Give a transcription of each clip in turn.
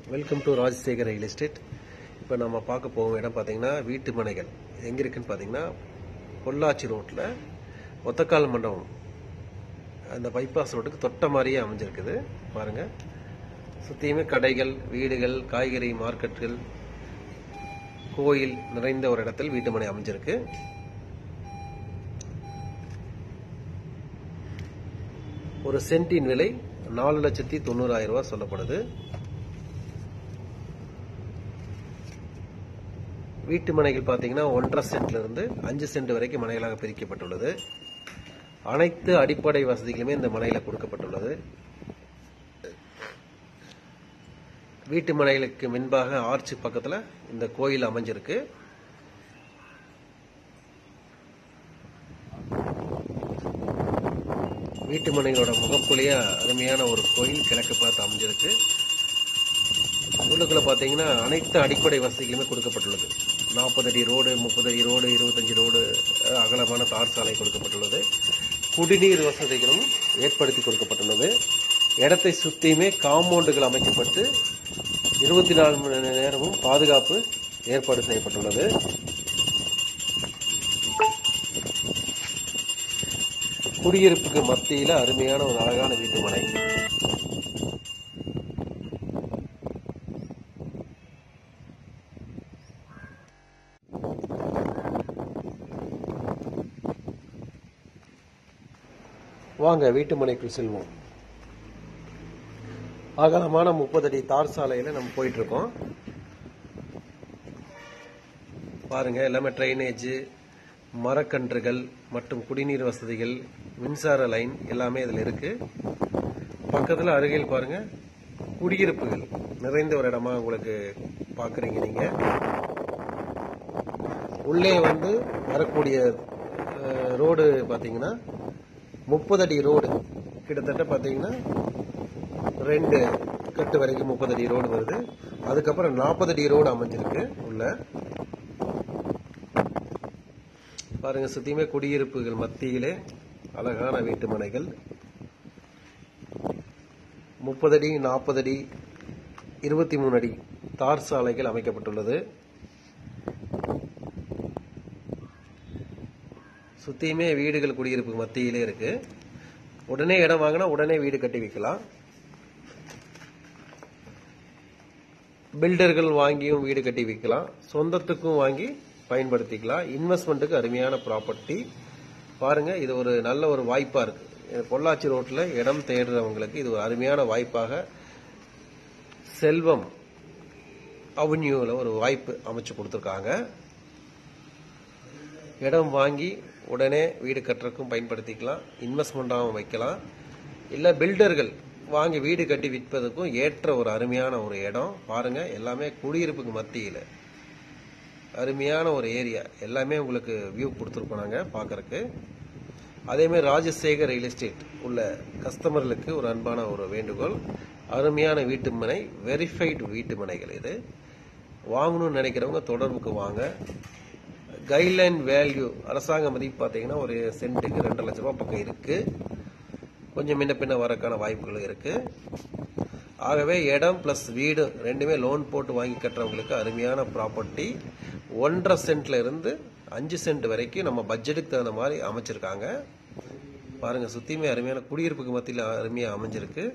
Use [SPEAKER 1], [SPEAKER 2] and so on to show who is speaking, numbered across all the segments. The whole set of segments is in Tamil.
[SPEAKER 1] welcome to Rajasekar real estate இப்போ நம்ம பார்க்க போகும் இடம் பார்த்தீங்கன்னா வீட்டு மனைகள் எங்கே இருக்குன்னு பார்த்தீங்கன்னா பொள்ளாச்சி ரோட்டில் ஒத்தக்கால் மண்டபம் அந்த பைபாஸ் ரோட்டுக்கு தொட்ட மாதிரியே அமைஞ்சிருக்குது பாருங்கள் சுற்றியுமே கடைகள் வீடுகள் காய்கறி மார்க்கெட்டுகள் கோயில் நிறைந்த ஒரு இடத்தில் வீட்டு மனை அமைஞ்சிருக்கு ஒரு சென்டின் விலை நாலு லட்சத்தி தொண்ணூறாயிரம் ரூபாய் சொல்லப்படுது வீட்டு மனைகள் பார்த்தீங்கன்னா ஒன்றரை சென்ட்ல இருந்து அஞ்சு சென்ட் வரைக்கும் மனைகளாக பிரிக்கப்பட்டுள்ளது அனைத்து அடிப்படை வசதிகளுமே இந்த மனையில கொடுக்கப்பட்டுள்ளது வீட்டு மனைகளுக்கு முன்பாக ஆர்ச் பக்கத்துல இந்த கோயில் அமைஞ்சிருக்கு வீட்டு மனைகளோட முகப்புலையா அருமையான ஒரு கோயில் கிழக்கு பார்த்து அமைஞ்சிருக்கு உள்ளுக்குள்ள பாத்தீங்கன்னா அனைத்து அடிப்படை வசதிகளுமே கொடுக்கப்பட்டுள்ளது நாற்பது அடி ரோடு முப்பது அடி ரோடு இருபத்தஞ்சு ரோடு அஹ், அகலமான தார் சாலை கொடுக்கப்பட்டுள்ளது குடிநீர் வசதிகளும் ஏற்படுத்தி கொடுக்கப்பட்டுள்ளது இடத்தை சுத்தியுமே காம்பவுண்டுகள் அமைக்கப்பட்டு இருபத்தி நாலு மணி நேரமும் பாதுகாப்பு ஏற்பாடு செய்யப்பட்டுள்ளது குடியிருப்புக்கு மத்தியில அருமையான ஒரு அழகான வீட்டு மனை வாங்க வீட்டு மனைக்குள் செல்வோம் அகலமான முப்பது அடி தார் சாலையில நம்ம போயிட்டு இருக்கோம் பாருங்க எல்லாமே ட்ரைனேஜ் மரக்கன்றுகள் மற்றும் குடிநீர் வசதிகள் மின்சார லைன் எல்லாமே இதுல இருக்கு பக்கத்துல அருகில் பாருங்க குடியிருப்புகள் நிறைந்த ஒரு இடமா உங்களுக்கு பாக்குறீங்க நீங்க உள்ளே வந்து வரக்கூடிய அஹ், ரோடு பாத்தீங்கன்னா முப்பது அடி ரோடு கிட்டத்தட்ட பாத்தீங்கன்னா ரெண்டு கட்டு வரைக்கும் முப்பது அடி ரோடு வருது அதுக்கப்புறம் நாற்பது அடி ரோடு அமைஞ்சிருக்கு உள்ள பாருங்க சுத்தியுமே குடியிருப்புகள் மத்தியிலே அழகான வீட்டு மனைகள் முப்பது அடி நாற்பது அடி இருபத்தி மூணு அடி தார் சாலைகள் அமைக்கப்பட்டுள்ளது சுத்தியுமே வீடுகள் குடியிருப்பு மத்தியிலே இருக்கு உடனே இடம் வாங்கினா உடனே வீடு கட்டி வைக்கலாம் பில்டர்கள் வாங்கியும் வீடு கட்டி விற்கலாம் சொந்தத்துக்கும் வாங்கி பயன்படுத்திக்கலாம் இன்வெஸ்ட்மெண்ட்டுக்கு அருமையான ப்ராப்பர்ட்டி பாருங்க இது ஒரு நல்ல ஒரு வாய்ப்பா இருக்கு இது பொள்ளாச்சி ரோட்ல இடம் தேடுறவங்களுக்கு இது ஒரு அருமையான வாய்ப்பாக செல்வம் அவென்யூல ஒரு வாய்ப்பு அமைச்சு கொடுத்துருக்காங்க இடம் வாங்கி உடனே வீடு கட்டுறதுக்கும் பயன்படுத்திக்கலாம் இன்வெஸ்ட்மெண்ட்டாகவும் வைக்கலாம் இல்லை பில்டர்கள் வாங்கி வீடு கட்டி விற்பதற்கும் ஏற்ற ஒரு அருமையான ஒரு இடம் பாருங்க எல்லாமே குடியிருப்புக்கு மத்தியில் அருமையான ஒரு ஏரியா எல்லாமே உங்களுக்கு வியூ கொடுத்துருக்கோம் நாங்கள் பார்க்கறக்கு அதேமாதிரி ராஜசேகர் ரியல் எஸ்டேட் உள்ள கஸ்டமர்களுக்கு ஒரு அன்பான ஒரு வேண்டுகோள் அருமையான வீட்டு மனை வெரிஃபைடு வீட்டு மனைகள் இது வாங்கணும்னு நினைக்கிறவங்க தொடர்புக்கு வாங்க கைட்லைன் வேல்யூ அரசாங்க மதிப்பு பார்த்தீங்கன்னா ஒரு சென்ட்டுக்கு ரெண்டு லட்ச ரூபாய் பக்கம் இருக்கு கொஞ்சம் முன்ன பின்ன வரக்கான வாய்ப்புகள் இருக்கு ஆகவே இடம் பிளஸ் வீடு ரெண்டுமே லோன் போட்டு வாங்கி கட்டுறவங்களுக்கு அருமையான ப்ராப்பர்ட்டி ஒன்றரை சென்ட்ல இருந்து அஞ்சு சென்ட் வரைக்கும் நம்ம பட்ஜெட்டுக்கு தகுந்த மாதிரி அமைச்சிருக்காங்க பாருங்க சுத்தியுமே அருமையான குடியிருப்புக்கு மத்தியில் அருமையா அமைஞ்சிருக்கு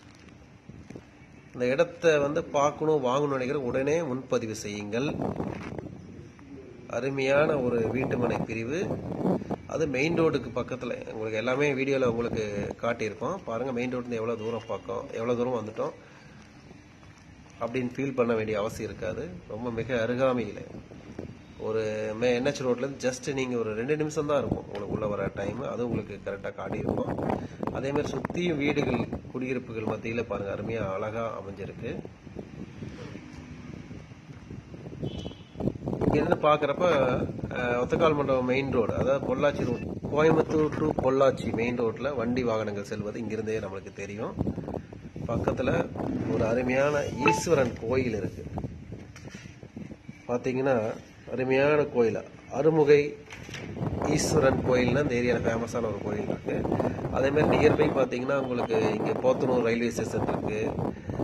[SPEAKER 1] இந்த இடத்த வந்து பார்க்கணும் வாங்கணும்னு நினைக்கிற உடனே முன்பதிவு செய்யுங்கள் அருமையான ஒரு வீட்டுமனை பிரிவு அது மெயின் ரோடுக்கு பக்கத்தில் உங்களுக்கு எல்லாமே வீடியோவில் உங்களுக்கு காட்டியிருக்கோம் பாருங்கள் மெயின் ரோட்லேருந்து எவ்வளோ தூரம் பார்க்கோம் எவ்வளோ தூரம் வந்துட்டோம் அப்படின்னு ஃபீல் பண்ண வேண்டிய அவசியம் இருக்காது ரொம்ப மிக அருகாமையில் ஒரு மே என்ஹெச் ரோட்லேருந்து ஜஸ்ட் நீங்கள் ஒரு ரெண்டு நிமிஷம் தான் இருக்கும் உங்களுக்கு உள்ள வர டைம் அது உங்களுக்கு கரெக்டாக காட்டியிருக்கும் அதே மாதிரி சுற்றியும் வீடுகள் குடியிருப்புகள் மத்தியில் பாருங்கள் அருமையாக அழகாக அமைஞ்சிருக்கு இங்கிருந்து பாக்குறப்ப அஹ், ஒத்தக்கால் மண்டபம் மெயின் ரோடு அதாவது Pollachi road Coimbatore to Pollachi main ரோட்ல வண்டி வாகனங்கள் செல்வது இங்கிருந்தே நம்மளுக்கு தெரியும் பக்கத்துல ஒரு அருமையான ஈஸ்வரன் கோயில் இருக்கு பாத்தீங்கன்னா அருமையான கோயில் அருமுகை ஈஸ்வரன் கோயில்னா இந்த ஏரியாவில் ஃபேமஸான ஒரு கோயில் இருக்கு அதே மாதிரி நியர்பை பார்த்தீங்கன்னா உங்களுக்கு இங்கே போத்தனூர் ரயில்வே ஸ்டேஷன் இருக்கு அப்போ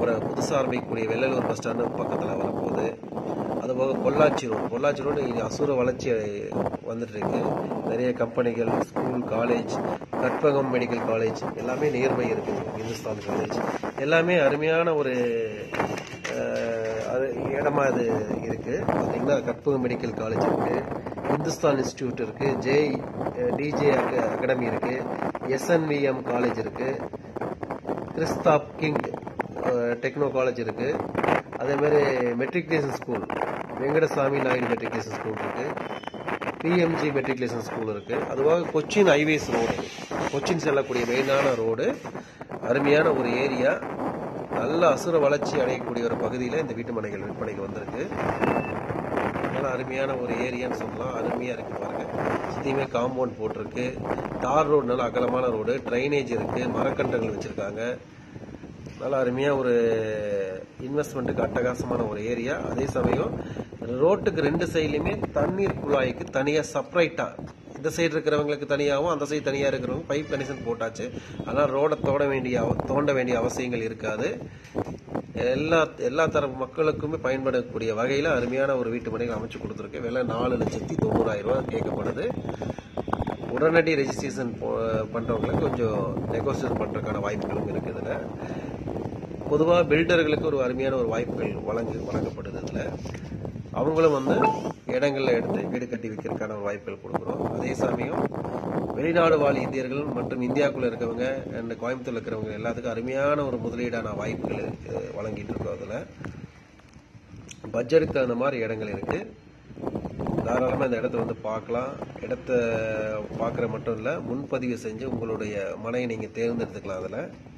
[SPEAKER 1] அப்புறம் புதுசாக ஆரம்பிக்கக்கூடிய வெள்ளலூர் பஸ் ஸ்டாண்டு பக்கத்தில் வரப்போகுது அதுபோக பொள்ளாச்சி ரோடு பொள்ளாச்சி ரோடு இது அசுர வளர்ச்சி வந்துட்டு இருக்கு நிறைய கம்பெனிகள் school college Karpagam medical college எல்லாமே நியர்பை இருக்குது இந்துஸ்தான் காலேஜ் எல்லாமே அருமையான ஒரு அஹ், அது இடமா இது இருக்கு பார்த்தீங்கன்னா கற்பகம் மெடிக்கல் காலேஜ் இருக்கு இந்துஸ்தான் இன்ஸ்டியூட் இருக்கு ஜே டிஜே அகாடமி இருக்கு எஸ்என்விஎம் காலேஜ் இருக்கு கிறிஸ்தாப் கிங் டெக்னோ காலேஜ் இருக்கு அதே மாதிரி matriculation school Venkatasamy Naidu matriculation school இருக்கு பிஎம்ஜி மெட்ரிகுலேஷன் ஸ்கூல் இருக்கு அதுவாக கொச்சின் ஹைவேஸ் ரோடு கொச்சின் செல்லக்கூடிய மெயினான ரோடு அருமையான ஒரு ஏரியா நல்ல அசுர வளர்ச்சி அடையக்கூடிய ஒரு பகுதியில் இந்த வீட்டு மனைகள் விற்பனைக்கு வந்திருக்கு நல்ல அருமையான ஒரு ஏரியான்னு சொல்லலாம் அருமையா இருக்கு பாருங்க சுத்தியுமே காம்பவுண்ட் போட்டிருக்கு தார் ரோடு நல்ல அகலமான ரோடு ட்ரைனேஜ் இருக்கு மரக்கன்றுகள் வச்சிருக்காங்க நல்ல அருமையா ஒரு இன்வெஸ்ட்மெண்ட்டுக்கு அட்டகாசமான ஒரு ஏரியா அதே சமயம் ரோட்டுக்கு ரெண்டு சைட்லயுமே தண்ணீர் குழாய்க்கு தனியா செப்பரேட்டா இந்த சைடு இருக்கிறவங்களுக்கு தனியாகவும் அந்த சைடு தனியா இருக்கிறவங்க பைப் கனெக்ஷன் போட்டாச்சு ஆனால் ரோடை தோட வேண்டிய அவ- தோண்ட வேண்டிய அவசியங்கள் இருக்காது எல்லா எல்லா தரப்பு மக்களுக்குமே பயன்படக்கூடிய வகையில் அருமையான ஒரு வீட்டு மனைகள் அமைச்சு கொடுத்துருக்கு விலை நாலு லட்சத்தி தொண்ணூறாயிரம் ரூபாய் கேட்கப்படுது உடனடி ரெஜிஸ்ட்ரேஷன் பண்றவங்களுக்கு கொஞ்சம் நெகோசியேட் பண்றதுக்கான வாய்ப்புகளும் இருக்கு இதுல பொதுவா பில்டர்களுக்கு ஒரு அருமையான ஒரு வாய்ப்புகள் வழங்கு வழங்கப்படுது இதுல அவங்களும் வந்து இடங்கள்ல எடுத்து வீடு கட்டி வைக்கிறதுக்கான ஒரு வாய்ப்புகள் கொடுக்குறோம் அதே சமயம் வெளிநாடு வாழ் இந்தியர்கள் மற்றும் இந்தியாவுக்குள்ள இருக்கவங்க அண்ட் கோயம்புத்தூர்ல இருக்கிறவங்க எல்லாத்துக்கும் அருமையான ஒரு முதலீடான வாய்ப்புகள் அஹ், வழங்கிட்டு இருக்கோம் அதுல பட்ஜெட்டுக்கு தகுந்த மாதிரி இடங்கள் இருக்கு தாராளமாக இந்த இடத்த வந்து பார்க்கலாம் இடத்த பார்க்குற மட்டும் இல்லை முன்பதிவு செஞ்சு உங்களுடைய மனையை நீங்கள் தேர்ந்தெடுத்துக்கலாம் அதில்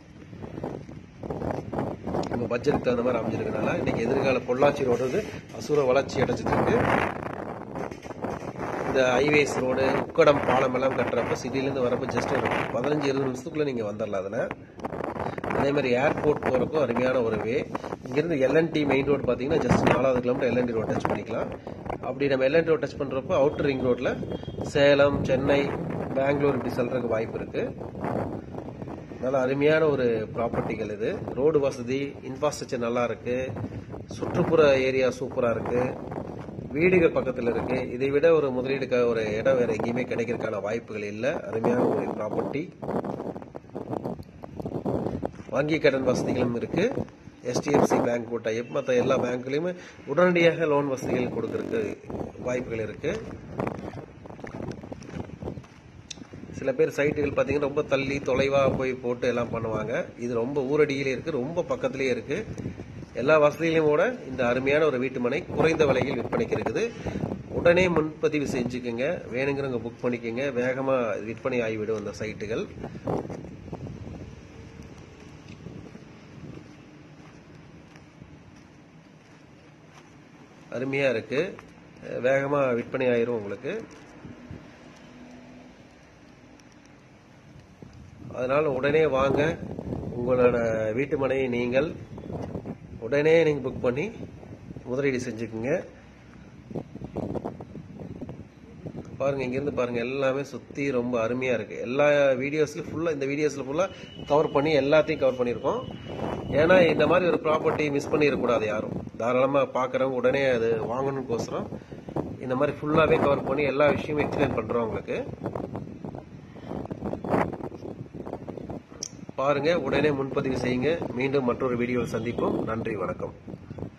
[SPEAKER 1] உங்கள் பட்ஜெட்டுக்கு தகுந்த மாதிரி அமைஞ்சிருக்கனால இன்னைக்கு எதிர்கால பொள்ளாச்சி ரோடு வந்து அசுர வளர்ச்சி அடைச்சிட்டு இருக்கு இந்த ஹைவேஸ் ரோடு உக்கடம் பாலம் எல்லாம் கட்டுறப்ப சிட்டிலேருந்து வரப்போ ஜஸ்ட் ஒரு பதினஞ்சு இருபது நிமிஷத்துக்குள்ள நீங்கள் வந்துடலாம் அதில் அதே மாதிரி ஏர்போர்ட் போகிறக்கும் அருமையான ஒரு வே இங்கேருந்து எல்என்டி மெயின் ரோடு பார்த்தீங்கன்னா ஜஸ்ட் நாலாவது கிலோமீட்டர் எல்என்டி ரோட் டச் பண்ணிக்கலாம் அப்படி நம்ம எல்என்டி ரோட் டச் பண்ணுறப்போ அவுட்டர் ரிங் ரோட்டில் சேலம் சென்னை பெங்களூர் இப்படி செல்றதுக்கு வாய்ப்பு இருக்கு நல்ல அருமையான ஒரு ப்ராப்பர்ட்டிகள் இது ரோடு வசதி இன்ஃப்ராஸ்ட்ரக்சர் நல்லா இருக்கு சுற்றுப்புற ஏரியா சூப்பரா இருக்கு வீடுகள் பக்கத்துல இருக்கு இதை விட ஒரு முதலீடுக்கு ஒரு இடம் வேற எங்கேயுமே கிடைக்கிறதுக்கான வாய்ப்புகள் இல்லை அருமையான ஒரு ப்ராப்பர்ட்டி வங்கி கடன் வசதிகளும் இருக்கு எஸ்டிஎஃப்சி பேங்க் கூட்ட மற்ற எல்லா பேங்க்லயுமே உடனடியாக லோன் வசதிகள் கொடுக்கறதுக்கு வாய்ப்புகள் இருக்கு சில பேர் சைட்டுகள் பார்த்தீங்கன்னா ரொம்ப தள்ளி தொலைவா போய் போட்டு எல்லாம் பண்ணுவாங்க இது ரொம்ப ஊரடியிலே இருக்கு ரொம்ப பக்கத்திலேயே இருக்கு எல்லா வசதிகளையும் கூட இந்த அருமையான ஒரு வீட்டு மனை குறைந்த விலையில் விற்பனைக்கு இருக்குது உடனே முன்பதிவு செஞ்சுக்கோங்க வேணுங்கிறவங்க புக் பண்ணிக்கோங்க வேகமா விற்பனை ஆகிவிடும் அந்த சைட்டுகள் அருமையா இருக்கு அஹ் வேகமா விற்பனை ஆயிரும் உங்களுக்கு அதனால உடனே வாங்க உங்களோட வீட்டு மனையை நீங்கள் உடனே நீங்க புக் பண்ணி முதலீடு செஞ்சுக்குங்க பாருங்க இங்கிருந்து பாருங்க எல்லாமே சுத்தி ரொம்ப அருமையா இருக்கு எல்லா வீடியோஸ்லயும் ஃபுல்லா இந்த வீடியோஸ்ல ஃபுல்லா கவர் பண்ணி எல்லாத்தையும் கவர் பண்ணியிருக்கோம் ஏன்னா இந்த மாதிரி ஒரு ப்ராப்பர்ட்டி மிஸ் பண்ணிடக்கூடாது யாரும் தாராளமா பாக்குறவங்க உடனே அது வாங்கணும்னு இந்த மாதிரி ஃபுல்லாவே கவர் பண்ணி எல்லா விஷயமும் எக்ஸ்பிளைன் பண்றோம் உங்களுக்கு பாருங்க உடனே முன்பதிவு செய்யுங்க மீண்டும் மற்றொரு வீடியோவில் சந்திப்போம் நன்றி வணக்கம்